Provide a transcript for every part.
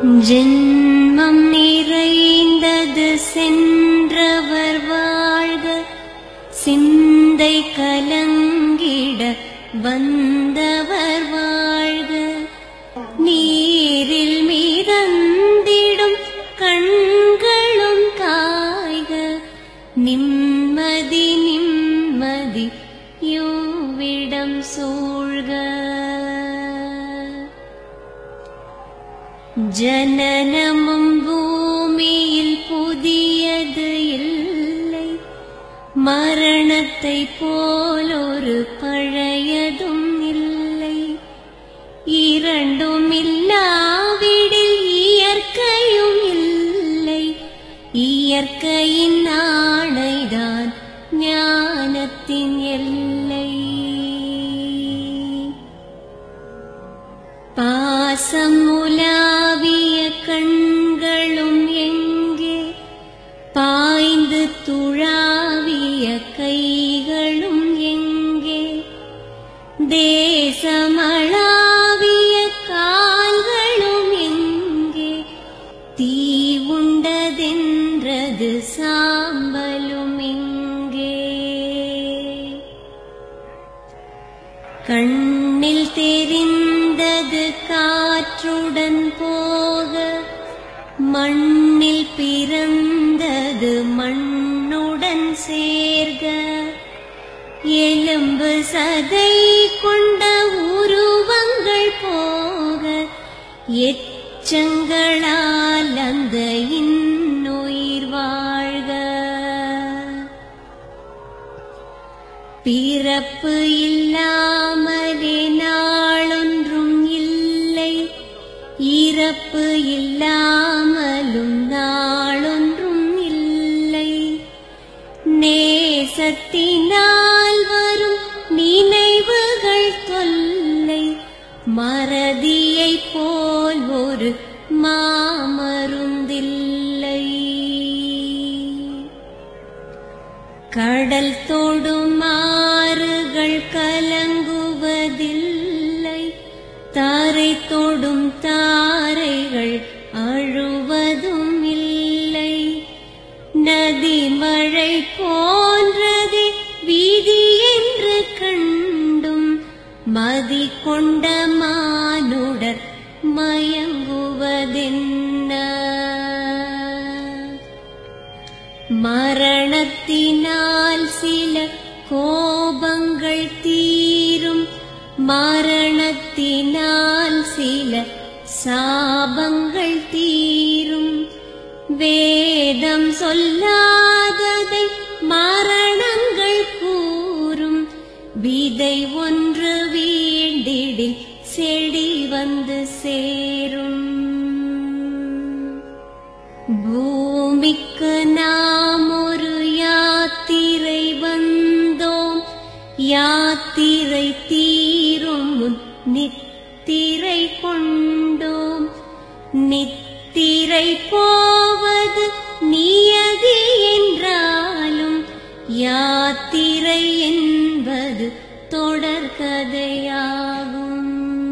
ஜென்மம் நிறைந்தது சென்றவர் வாழ்க சிந்தை கலங்கிட வந்தவர் வாழ்க நீரில் மிதந்திடும் கண்களும் காய்க நிம்மதி நிம்மதி யோவிடம் சூழ்க ஜனனமும் பூமியில் புதியது இல்லை மரணத்தை போலொரு பழையதும் இல்லை இரண்டும் இல்லாவிடில் இயற்கையும் இல்லை இயற்கையின் ஆணைதான் ஞானத்தின் எல்லை பாசம் உலாவிய கண்களும் எங்கே பாய்ந்து துழாவிய கைகளும் எங்கே தேசமளாவிய கால்களும் எங்கே தீ உண்டதென்றது சாம்பலும் எங்கே கண்ணில் தெரிந்தது காற்றுடன் போக மண்ணில் பிறந்தது மண்ணுடன் சேர்க எலும்பு சதை கொண்ட உருவங்கள் போக எச்சங்களால் அந்த இன்னுயிர் வாழ்க பிறப்பு இல்லாமலே நாளொன்றும் இல்லை இறப்பு இல்லாமலும் நாளொன்றும் இல்லை நேசத்தினால் வரும் நினைவுகள் தொல்லை மறதியைப் போல் ஒரு மாமருந்தில்லை கடல் தொடும் ஆறுகள் கலங்குவதில்லை தாரை தொடும் தாரைகள் அழுவதும் இல்லை நதி மழை போன்றது வீதி என்று கண்டும் மதி கொண்ட மானுடர் மயங்குவதென்ன மரணத்தினால் சில கோபங்கள் தீரும் மரணத்தினால் சில சாபங்கள் தீரும் வேதம் சொல்லாததை மரணங்கள் கூறும் விதை ஒன்று வீண்டிடில் செடி வந்து சேரும் பூமிக்கு நாம் ஒரு யாத்திரை வந்தோம் யாத்திரை தீரும் முன் நித்திரை கொண்டோம் நித்திரை போவது நியதி என்றாலும் யாத்திரை என்பது தொடர்கதையாகும்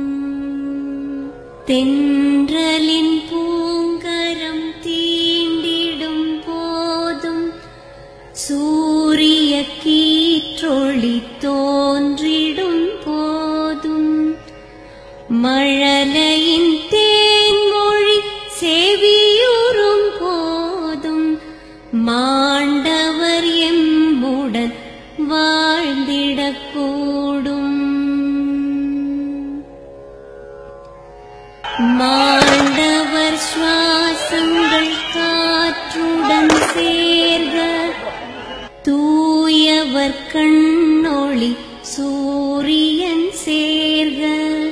தென்றலின் பூங்கரம் தீண்டிடும் போதும் சூரிய கீற்றொளி தோன்றிடும் போதும் மழலையின் தேன்மொழி செவியுறும் போதும் மாண்டவர் எம்முடன் வாழ்ந்திடக்கூடும் மாண்டவர் சுவாசங்கள் காற்றுடன் சேர்க தூயவர் கண்ணொளி சூரியன் சேர்க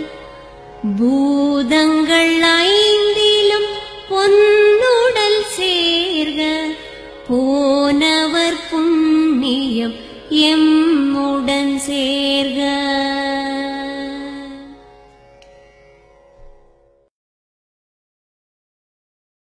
பூதங்கள் ஐந்திலும் பொன்னுடல் சேர்க போ